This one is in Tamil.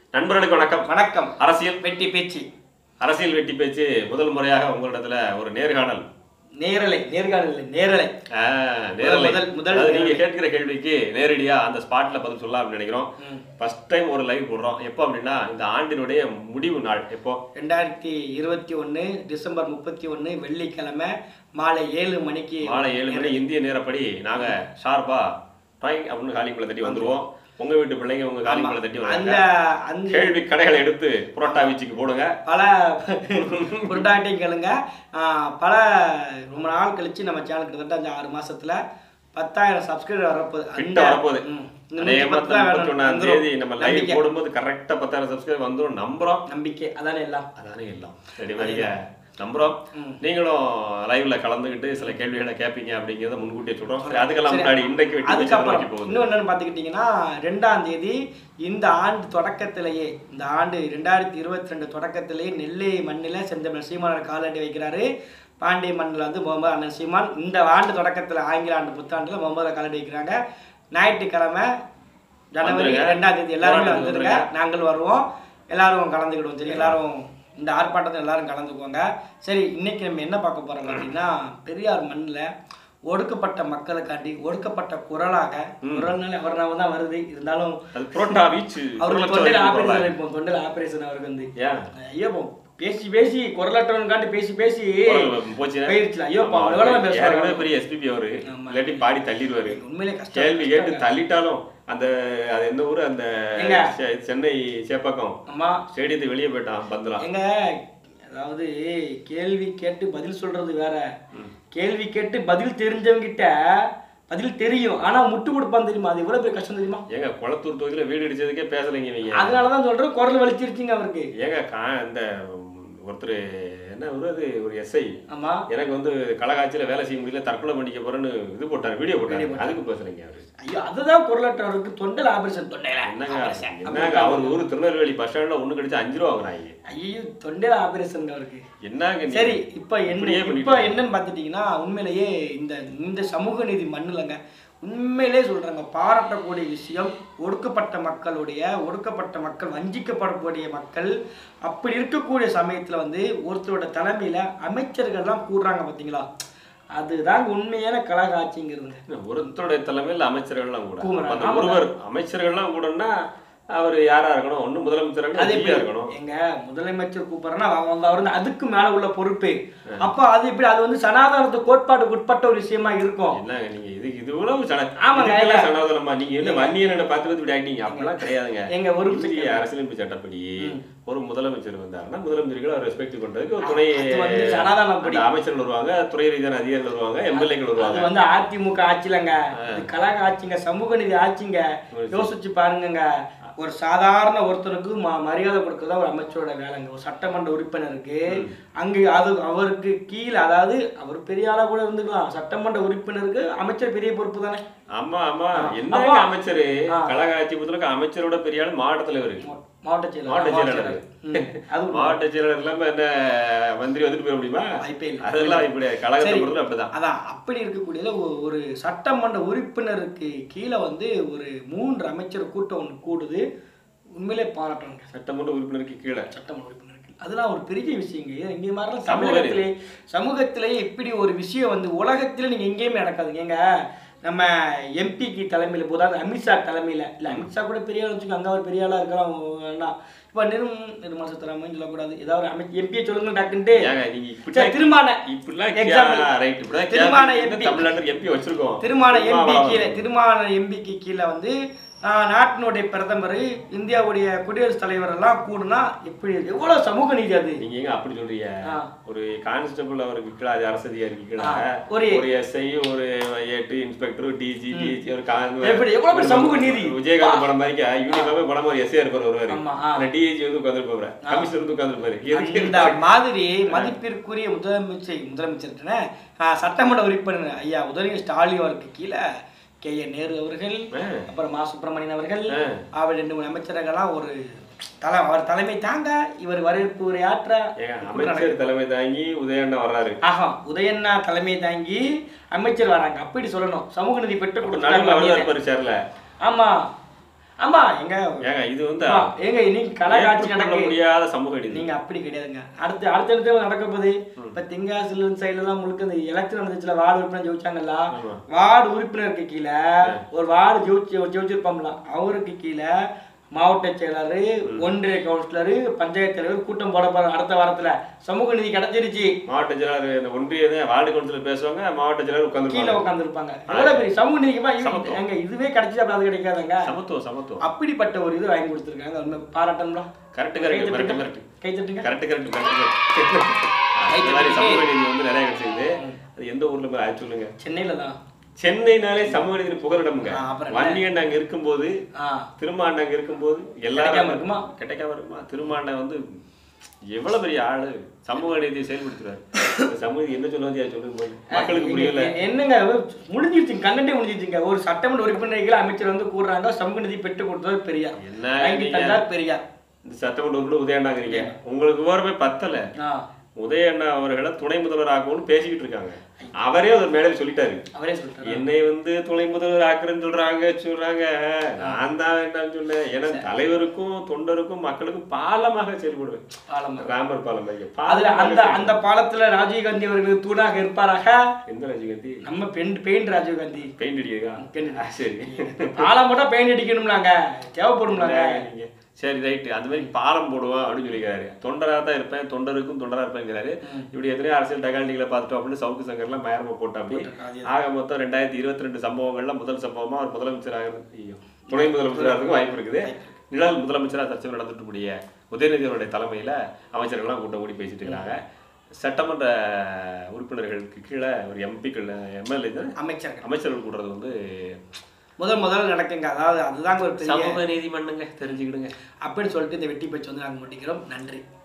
நண்பர்களுக்கு வணக்கம் வணக்கம் அரசியல் வெட்டி பேச்சு அரசியல் வெட்டி பேச்சு முதல் முறையாக உங்களிடத்துல ஒரு நேர்காணல் நேரலை நேர்காணல் இல்லை நேரலை ஆ, நேரலை முதல்- முதல் அதாவது நீங்க நேரலை. கேட்கிற கேள்விக்கு நேரடியா அந்த ஸ்பாட்ல பதில் சொல்லலாம் அப்படின்னு நினைக்கிறோம் ம். ஃபர்ஸ்ட் டைம் ஒரு லைவ் போடுறோம் எப்போ அப்படின்னா இந்த ஆண்டினுடைய முடிவு நாள் எப்போ ரெண்டாயிரத்தி இருபத்தி ஒன்று டிசம்பர் முப்பத்தி ஒன்று வெள்ளிக்கிழமை மாலை ஏழு மணிக்கு மாலை ஏழு மணி இந்திய நேரப்படி நாங்க ஷார்ப்பா டாயிங் அப்படின்னு காலிக்குள்ள தட்டி வந்துருவோம் உங்க வீட்டு பிள்ளைங்க உங்க காலிக்குள்ள தட்டி அந்த வராங்க அந்த கேள்வி கடைகளை எடுத்து புரோட்டா வீச்சுக்கு போடுங்க பல புரட்டாட்டையும் கேளுங்க ஆ, பல ரொம்ப நாள் கழிச்சு நம்ம சேனல் கிட்டத்தட்ட அந்த ஆறு மாசத்துல பத்தாயிரம் சப்ஸ்கிரைபர் வரப்போகுது கிட்ட வரப்போகுது ம். இந்த அதே நூத்தி பத்து மாதிரி தான் முப்பத்தி ஒண்ணாம் வந்துரும். தேதி நம்ம லைவ் நம்பிக்கை. போடும்போது கரெக்டா பத்தாயிரம் சப்ஸ்கிரைப் வந்துரும் நம்புறோம் நம்பிக்கை அதானே எல்லாம் அதானே எல்லாம் ரெடி மாதிரிங்க நம்புறோம் ம். நீங்களும் லைவ்ல கலந்துக்கிட்டு சில கேள்விகளை கேட்பீங்க அப்படிங்கறத முன்கூட்டியே சொல்றோம் சரி அதுக்கெல்லாம் முன்னாடி இன்றைக்கு வெட்டி வச்சு அதுக்கப்புறம் நோக்கி போகுது இன்னும் என்னன்னு பார்த்துக்கிட்டிங்கன்னா ரெண்டாம் தேதி இந்த ஆண்டு தொடக்கத்திலேயே இந்த ஆண்டு ரெண்டாயிரத்தி இருபத்தி ரெண்டு தொடக்கத்திலேயே நெல்லை மண்ணில் செந்தமிழ் சீமானர் காலடி வைக்கிறாரு பாண்டிய மண்ணில் வந்து முகமது அண்ணன் சீமான் இந்த ஆண்டு தொடக்கத்தில் ஆங்கில ஆண்டு புத்தாண்டில் முகமது காலடி வைக்கிறாங்க ஞாயிற்றுக்கிழமை ஜனவரி வந்துருங்க. ரெண்டாம் தேதி எல்லாருமே போராட்டத்துக்கு வந்துருங்க நாங்கள் வருவோம் எல்லாரும் கலந்துக்கிடுவோம் சரி எல்லாரும் இந்த ஆர்ப்பாட்டத்தில் எல்லாரும் கலந்துக்குவாங்க சரி இன்னைக்கு நம்ம என்ன பார்க்க போறோம் அப்படின்னா பெரியார் மண்ணில் ஒடுக்கப்பட்ட மக்களுக்காண்டி ஒடுக்கப்பட்ட குரலாக குரல்னால அவர் நாம தான் வருது இருந்தாலும் அது புரோட்டா வீச்சு அவருக்கு தொண்டையில் ஆபரேஷன் இப்போ தொண்டையில் ஆபரேஷன் அவருக்கு வந்து ஏன் ஐயோ இப்போ பேசி பேசி குரலற்றவனுக்காண்டி பேசி பேசி குரல் போச்சுன்னா? போயிருச்சுல ஐயோ ஆமா, எவ்வளோ தான் ஏற்கனவே பேசுவாங்க பெரிய எஸ்பிபி அவரு ஆமா. இல்லாட்டி பாடி தள்ளிடுவாரு உண்மையிலே கஷ்டம் கேள்வி கேட்டு தள்ளிட்டாலும் அந்த அது எந்த ஊரு அந்த எங்க? செ- சென்னை சேப்பாக்கம் அம்மா ஸ்டேடியத்தை வெளியே போயிட்டான் பந்தலாம் எங்க அதாவது கேள்வி கேட்டு பதில் சொல்றது வேற கேள்வி கேட்டு பதில் தெரிஞ்சவங்கிட்ட பதில் தெரியும் ஆனா முட்டு கொடுப்பான் தெரியுமா அது எவ்வளவு பெரிய கஷ்டம் தெரியுமா ஏங்க குளத்தூர் தொகுதியில வீடு அடிச்சதுக்கே பேசலைங்க நீங்க அதனாலதான் சொல்றேன் குரல் வலிச்சிருச்சுங்க அவருக்கு ஏங்க கா இந்த ஒருத்தர் என்ன ஒரு அது ஒரு எஸ்ஐ ஆமா எனக்கு வந்து கலகாட்சியில வேலை செய்ய முடியல தற்கொலை பண்ணிக்க போறேன்னு இது போட்டாரு வீடியோ போட்டாரு அதுக்கு பேசுறீங்க அவரு ஐயோ அதுதான் குரலற்றவருக்கு தொண்டையில் ஆபரேஷன் தொண்டையில என்னங்க operation. என்னங்க அவர் ஊரு திருநெல்வேலி பஸ் ஸ்டாண்ட்ல ஒண்ணு கிடைச்சு அஞ்சு ரூபா வாங்குறாங்க ஐயோ தொண்டையில ஆபரேஷன் அவருக்கு என்னங்க நீங்க? சரி இப்போ என்ன இப்படியே பண்ணிட்டு இப்போ என்னன்னு பார்த்துட்டீங்கன்னா உண்மையிலேயே இந்த இந்த சமூக நீதி மண்ணுலங்க உண்மையிலே சொல்றாங்க பாராட்டக்கூடிய விஷயம் ஒடுக்கப்பட்ட மக்களுடைய ஒடுக்கப்பட்ட மக்கள் வஞ்சிக்கப்படக்கூடிய மக்கள் அப்படி இருக்கக்கூடிய சமயத்துல வந்து ஒருத்தரோட தலைமையில அமைச்சர்கள்லாம் கூடுறாங்க பார்த்தீங்களா அதுதாங்க உண்மையான கழக ஆட்சிங்கிறதுங்க ஒருத்தருடைய தலைமையில் அமைச்சர்கள்லாம் கூட கூடுறாங்க. அப்ப அந்த ஆமாங்க. ஒருவர் அமைச்சர்கள்லாம் கூடன்னா அவர் யாரா இருக்கணும் ஒண்ணு முதலமைச்சரா அது இருக்கணும் எப்படி இருக்கணும் எங்க முதலமைச்சர் கூப்பிடுறேன்னா அவங்க வந்து அவர் வந்து அதுக்கு மேல உள்ள பொறுப்பு அப்ப அது எப்படி அது வந்து சனாதனத்து கோட்பாட்டுக்கு உட்பட்ட ஒரு விஷயமா இருக்கும் என்னங்க நீங்க இது இது இவ்வளவு சன ஆமாங்க, இதுக்கெல்லாம் இல்ல. சனாதனமா நீங்க என்ன வன்னியனை பார்த்து இப்படி ஆக்டிங்க அப்படிலாம் கிடையாதுங்க எங்க ஒரு இந்திய அரசியலமைப்பு சட்டப்படி ஒரு முதலமைச்சர் வந்தாருன்னா முதலமைச்சருக்கு அவர் ரெஸ்பெக்ட் பண்றதுக்கு ஒரு துணை அது வந்து சனாதனப்படி. அந்த அமைச்சர்கள் வருவாங்க துறை ரீதியான அதிகாரிகள் வருவாங்க எம்எல்ஏக்கள் அது வருவாங்க வந்து அதிமுக ஆட்சிலங்க இது கழக ஆட்சிங்க சமூக நீதி ஆட்சிங்க யோசிச்சு பாருங்கங்க ஒரு சாதாரண ஒருத்தருக்கு ம- மரியாதை கொடுக்கறதா ஒரு அமைச்சரோட வேலைங்க ஒரு சட்டமன்ற உறுப்பினருக்கு அங்க அது அவருக்கு கீழே அதாவது அவர் பெரிய ஆளா கூட இருந்துக்கலாம் சட்டமன்ற உறுப்பினருக்கு அமைச்சர் பெரிய பொறுப்பு தானே ஆமா ஆமா என்ன ஆமா. அமைச்சரு ஆ. கழகாட்சி பொறுத்தவரைக்கும் அமைச்சரோட பெரிய ஆள் மாவட்ட தலைவர் மாவட்ட செயலர் மாவட்ட மாவட்ட செயலாளர். செயலர். ம். அது மாவட்ட செயலாளர் இல்லாம என்ன மந்திரி வந்துட்டு போயிட முடியுமா வாய்ப்பே இல்லை அதெல்லாம் இப்படி கழகத்தை சரி. பொறுத்தவரை அப்படிதான் அதான் அப்படி இருக்கக்கூடியதுல ஒ- ஒரு சட்டமன்ற உறுப்பினருக்கு கீழே வந்து ஒரு மூன்று அமைச்சர் கூட்டம் ஒன்று கூடுது உண்மையிலே பாராட்டணுங்க சட்டமன்ற உறுப்பினருக்கு கீழே சட்டமன்ற உறுப்பினருக்கு அதெல்லாம் ஒரு பெரிய விஷயங்க ஏன் இங்கே மாதிரிலாம் சமூக தமிழகத்திலே சமூகத்திலே இப்படி ஒரு விஷயம் வந்து உலகத்தில் நீங்கள் எங்கேயுமே நடக்காதுங்க ஏங்க நம்ம எம்பிக்கு தலைமையில் போதாவது அமித்ஷா தலைமையில் இல்லை அமித்ஷா கூட பெரிய ஆள் வச்சுக்கோ அங்கே ஒரு பெரிய ஆளாக இருக்கலாம் வேண்டாம் இப்போ நிரும் நிர்மலா சீதாராமன் சொல்லக்கூடாது ஏதாவது ஒரு அமைச்சர் எம்பியை சொல்லுங்க டாக்குன்ட்டு ஏங்க நீங்க இப்படி சரி, திருமான இப்படிலாம் Example. ரைட் இப்படிலாம் திருமான கேட்க MP. தமிழ்நாட்டுக்கு எம்பி வச்சிருக்கோம் திருமான எம்பி திருமாவளவன். கீழே திருமான எம்பிக்கு கீழே வந்து ஆஹ், நாட்டினுடைய பிரதமர் இந்தியாவுடைய குடியரசுத் தலைவர் எல்லாம் கூடுனா எப்படி எவ்வளவு சமூக நீதி அது நீங்க ஏங்க அப்படி சொல்றீங்க ஆ. ஒரு கான்ஸ்டபிள் அவருக்கு கீழே அது அரசு அதிகாரிக்கு கீழே ஆ, ஒரு- ஒரு எஸ்ஐ ஒரு ஏட்டு இன்ஸ்பெக்டர் டிஜி டிஜி ஒரு கா- எப்படி, எவ்வளவு பெரிய சமூக நீதி? விஜயகாந்த் படம் மாதிரி யூனிஃபார்மே படம் ஒரு எஸ்ஐ இருப்பார் வருவாரு ஆமா, ஆ. அந்த டிஜி வந்து உட்காந்துருப்பாரு கமிஷனர் வந்து உட்காந்துருப்பாரு இந்த மாதிரி மதிப்பிற்குரிய முதலமைச்சர் முதலமைச்சர் சட்டமன்ற உறுப்பினர் ஐயா உதயநிதி ஸ்டாலின் அவருக்கு கீழே கே என் நேரு அவர்கள் ஆ. அப்புறம் மா சுப்பிரமணியன் அவர்கள் ஆ. அவர் ரெண்டு மூணு அமைச்சர்கள்லாம் ஒரு தலை அவர் தலைமை தாங்க இவர் வரவேற்பு உரையாற்ற ஏங்க அமைச்சர் தலைமை தாங்கி உதயண்ணா வர்றாரு ஆஹா உதயண்ணா தலைமை தாங்கி அமைச்சர் வராங்க அப்படி சொல்லணும் சமூக நீதி பெற்று அப்ப நடுவுல அவர் கொடுத்தாங்க இருப்பாரு சேர்ல ஆமா ஆமா எங்க ஏங்க இது வந்து ஆமா, ஏங்க நீங்க கலை காட்சி ஏற்றுக்கொள்ள நடக்கு முடியாத சமூக நீதி நீங்க அப்படி கிடையாதுங்க அடுத்து அடுத்தடுத்து நடக்க போகுது இப்ப தென்காசில சைடுல எல்லாம் முழுக்க இந்த எலெக்ஷன் நடந்துச்சுல வார்டு உறுப்பினர் ஜெயிச்சாங்கல்ல ஆமா. வார்டு உறுப்பினருக்கு கீழே ஒரு வார்டு ஜெயிச்சு ஜெயிச்சிருப்போம்ல அவருக்கு கீழே மாவட்ட செயலர் ஒன்றிய கவுன்சிலர் பஞ்சாயத்து தலைவர் கூட்டம் போட போற அடுத்த வாரத்துல சமூக நீதி கிடைச்சிருச்சு மாவட்ட செயலாளர் இந்த ஒன்றிய வார்டு கவுன்சிலர் பேசுவாங்க மாவட்ட செயலாளர் கீழே உட்காந்துருப்பாங்க உட்காந்துருப்பாங்க எவ்வளவு பெரிய சமூக நீதிக்குமா சமத்துவம். எங்க இதுவே கிடைச்சா அப்ப அது கிடைக்காதுங்க சமத்துவம் சமத்துவம் அப்படிப்பட்ட ஒரு இது வாங்கி கொடுத்துருக்காங்க உண்மை பாராட்டணும்ல கரெக்ட் கரெக்ட் கரெக்ட் கரெக்ட் கை தட்டுங்க கரெக்ட் கரெக்ட் கரெக்ட் அந்த மாதிரி சமூக நீதி வந்து நிறைய கிடைச்சிருக்குது அது எந்த ஊர்ல போய் அது சொல்லுங்க சென்னையில தான் சென்னைனாலே சமூக நீதி புகலிடமுங்க ஆ, அப்புறம் வன்னியன் அங்க இருக்கும்போது ஆ திருமாண்ட அங்க இருக்கும்போது கிடைக்காம எல்லாரும் இருக்குமா? கிடைக்காம இருக்குமா திருமாண்ட வந்து எவ்வளவு பெரிய ஆளு சமூக நீதியை செயல்படுத்துறாரு இந்த சமூக நீதி என்ன சொல்லுவாங்க அதை சொல்லுங்க போய். மக்களுக்கு புரியல எ- என்னங்க முடிஞ்சிருச்சுங்க கண்டே முடிஞ்சிருச்சுங்க ஒரு சட்டமன்ற உறுப்பினர்கள் அமைச்சர் வந்து கூடுறாங்க சமூக நிதி பெற்று கொடுத்தவர் பெரியார் என்ன வாங்கி நீங்க தந்தார் பெரியார் இந்த சட்டமன்ற உறுப்பினர் உதயண்ணாங்கிறீங்க உங்களுக்கு விவரமே பத்தல ஆ உதயண்ணா அவர்களை துணை முதல்வர் ஆக்கணும்னு பேசிக்கிட்டு இருக்காங்க அவரே ஒரு மேடையில் சொல்லிட்டாரு அவரே சொல்லிட்டாரு என்னை வந்து துணை முதல்வர் ஆக்குறேன்னு சொல்றாங்க சொல்றாங்க நான் தான் என்னன்னு சொன்னேன் ஏன்னா தலைவருக்கும் தொண்டருக்கும் மக்களுக்கும் பாலமாக செயல்படுவேன் ஆலமரம். ராமர் பாலம் மாதிரி. அதுல பாலமாக அந்த அந்த பாலத்துல ராஜீவ்காந்தி அவர்களுக்கு தூணாக இருப்பாராக எந்த ரஜினிகாந்தி நம்ம பெண் பெயிண்ட் ராஜீவ்காந்தி பெயிண்ட் அடிக்கிறா பெயிண்ட். ஆ, சரி பாலம் போட்டா பெயிண்ட் அடிக்கணும்லாங்க தேவைப்படும்லாங்க நீங்க சரி ரைட்டு அந்த மாதிரி பாலம் போடுவோம் அப்படின்னு சொல்லிக்கிறாரு தொண்டராக தான் இருப்பேன் தொண்டருக்கும் தொண்டரா இருப்பேங்கிறாரு இப்படி எத்தனையோ அரசியல் தகாண்டிகளை பார்த்துட்டோம் அப்படின்னு சவுக்கு சங்கர்லாம் பயணமா போட்டோம் அப்படி ஆக மொத்தம் ரெண்டாயிரத்தி இருபத்தி ரெண்டு சம்பவங்கள்ல முதல் சம்பவமா அவர் முதலமைச்சர் ஆகிறது ஐயோ துணை முதலமைச்சர் ஆகிறதுக்கு வாய்ப்பு இருக்குது நிழல் முதலமைச்சரா தற்சமயம் நடந்துட்டு கூடிய உதயநிதி அவருடைய தலைமையில அமைச்சர்கள்லாம் கூட்டம் கூடி பேசிட்டு இருக்காங்க சட்டமன்ற உறுப்பினர்களுக்கு கீழே ஒரு எம்பிக்கள் எம்எல்ஏ அமைச்சர்கள் அமைச்சர்கள் கூடுறது வந்து முதல் முதல்ல நடக்குங்க அதாவது அதுதாங்க ஒரு பெரிய சமூக நீதி மண்ணுங்க தெரிஞ்சுக்கிடுங்க அப்படின்னு சொல்லிட்டு இந்த வெட்டி பேச்சு வந்து நாங்கள் முடிக்கிறோம் நன்றி